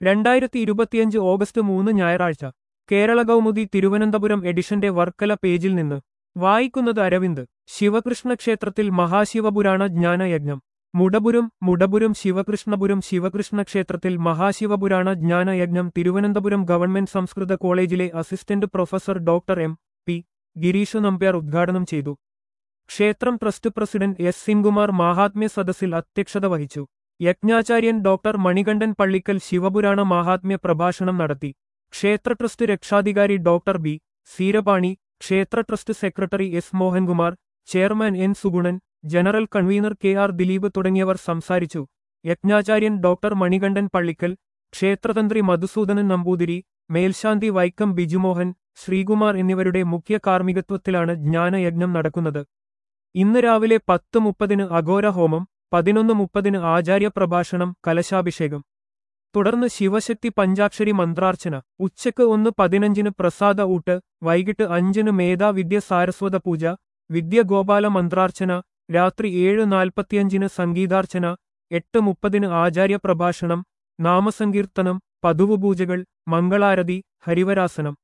രണ്ടായിരത്തി ഇരുപത്തിയഞ്ച് ഓഗസ്റ്റ് മൂന്ന് ഞായറാഴ്ച കേരള കൗമുദി തിരുവനന്തപുരം എഡിഷന്റെ വർക്കല പേജിൽ നിന്ന് വായിക്കുന്നത് അരവിന്ദ് ശിവകൃഷ്ണ ക്ഷേത്രത്തിൽ മഹാശിവപുരാണ ജ്ഞാനയജ്ഞം മുടപുരം മുടപുരം ശിവകൃഷ്ണപുരം ശിവകൃഷ്ണ ക്ഷേത്രത്തിൽ മഹാശിവപുരാണ ജ്ഞാനയജ്ഞം തിരുവനന്തപുരം ഗവൺമെന്റ് സംസ്കൃത കോളേജിലെ assistant professor doctor M P Girish Nambiar ഉദ്ഘാടനം ചെയ്തു ക്ഷേത്രം ട്രസ്റ്റ് പ്രസിഡന്റ് എസ് സിൻകുമാർ മാഹാത്മ്യ സദസ്സിൽ അധ്യക്ഷത വഹിച്ചു യജ്ഞാചാര്യൻ ഡോക്ടർ മണികണ്ഠൻ പള്ളിക്കൽ ശിവപുരാണ മാഹാത്മ്യ പ്രഭാഷണം നടത്തി ക്ഷേത്ര ട്രസ്റ്റ് രക്ഷാധികാരി ഡോക്ടർ ബി സീരപാണി ക്ഷേത്ര trust secretary S Mohankumar chairman N Sugunan general convener K R Dileep തുടങ്ങിയവർ സംസാരിച്ചു യജ്ഞാചാര്യൻ ഡോക്ടർ മണികണ്ഠൻ പള്ളിക്കൽ ക്ഷേത്രതന്ത്രി മധുസൂദനൻ നമ്പൂതിരി മേൽശാന്തി വൈക്കം ബിജുമോഹൻ ശ്രീകുമാർ എന്നിവരുടെ മുഖ്യ കാർമ്മികത്വത്തിലാണ് ജ്ഞാനയജ്ഞം നടക്കുന്നത് ഇന്ന് രാവിലെ പത്ത് മുപ്പതിന് അഘോര ഹോമം പതിനൊന്ന് മുപ്പതിന് ആചാര്യ പ്രഭാഷണം കലശാഭിഷേകം തുടർന്ന് ശിവശക്തി പഞ്ചാക്ഷരി മന്ത്രാർച്ചന ഉച്ചയ്ക്ക് ഒന്ന് പതിനഞ്ചിന് പ്രസാദ ഊട്ട് വൈകിട്ട് അഞ്ചിന് മേധാവിദ്യ സാരസ്വത പൂജ വിദ്യഗോപാല മന്ത്രാർച്ചന രാത്രി ഏഴ് നാൽപ്പത്തിയഞ്ചിന് സംഗീതാർച്ചന എട്ട് മുപ്പതിന് ആചാര്യ പ്രഭാഷണം നാമസങ്കീർത്തനം പതുവുപൂജകൾ മംഗളാരതി ഹരിവരാസനം